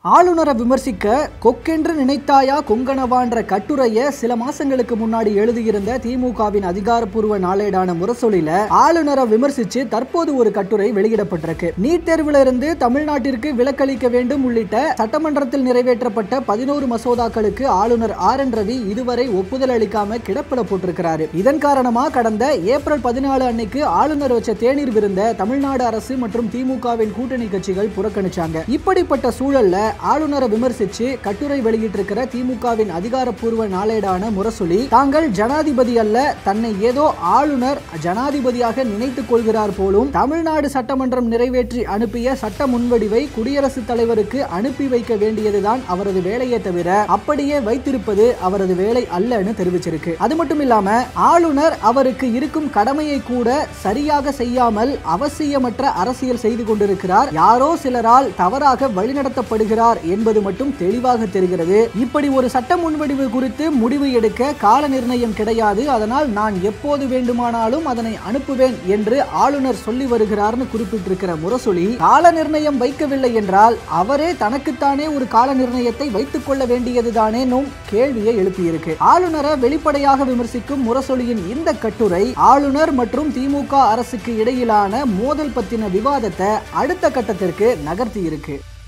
ஆளுநரை விமர்சிக்க கொக்கென்று நினைத்தாயா கொங்கணவான்ற கட்டுரைய சில மாசங்களுக்கு முன்னாடி எழுதியிருந்த திமுகவின் அதிகாரப்பூர்வ நாளேடான முரசொலியில ஆளுநரை விமர்சிச்சு தற்போது ஒரு கட்டுரை வெளியிடப்பட்டிருக்கு நீட் தேர்வுல இருந்து தமிழ்நாட்டிற்கு விலக்களிக்க வேண்டும் உள்ளிட்ட சட்டமன்றத்தில் நிறைவேற்றப்பட்ட பதினோரு மசோதாக்களுக்கு ஆளுநர் ஆர் என் ரவி இதுவரை ஒப்புதல் அளிக்காம கிடப்பில போட்டிருக்கிறாரு இதன் காரணமா கடந்த ஏப்ரல் பதினாலு அன்னைக்கு ஆளுநர் வச்ச தேநீர் விருந்த தமிழ்நாடு அரசு மற்றும் திமுகவின் கூட்டணி கட்சிகள் புறக்கணிச்சாங்க இப்படிப்பட்ட சூழல்ல ஆளுநரை விமர்சிச்சு கட்டுரை வெளியிட்டிருக்கிற திமுகவின் அதிகாரப்பூர்வ நாளேடான முரசொலி தாங்கள் ஜனாதிபதி அல்ல தன்னை ஏதோ ஆளுநர் ஜனாதிபதியாக நினைத்துக் கொள்கிறார் போலும் தமிழ்நாடு சட்டமன்றம் நிறைவேற்றி அனுப்பிய சட்ட முன்வடிவை குடியரசுத் தலைவருக்கு அனுப்பி வைக்க வேண்டியதுதான் அவரது வேலையே தவிர அப்படியே வைத்திருப்பது அவரது வேலை அல்லன்னு தெரிவிச்சிருக்கு அது மட்டும் இல்லாம ஆளுநர் அவருக்கு இருக்கும் கடமையை கூட சரியாக செய்யாமல் அவசியமற்ற அரசியல் செய்து கொண்டிருக்கிறார் யாரோ சிலரால் தவறாக வழிநடத்தப்படுகிறார் என்பது மட்டும் தெளிவாக தெரிகிறது இப்படி ஒரு சட்ட முன்வடிவு குறித்து முடிவு எடுக்க கால நிர்ணயம் கிடையாது அதனால் நான் எப்போது வேண்டுமானாலும் அதனை அனுப்புவேன் என்று ஆளுநர் சொல்லி வருகிறார்னு குறிப்பிட்டிருக்கிற முரசொலி கால நிர்ணயம் வைக்கவில்லை என்றால் அவரே தனக்குத்தானே ஒரு கால நிர்ணயத்தை வைத்துக் கொள்ள வேண்டியதுதானேனும் கேள்வியை எழுப்பியிருக்கு ஆளுநரை வெளிப்படையாக விமர்சிக்கும் முரசொலியின் இந்த கட்டுரை ஆளுநர் மற்றும் திமுக அரசுக்கு இடையிலான மோதல் பத்தின விவாதத்தை அடுத்த கட்டத்திற்கு நகர்த்தி இருக்கு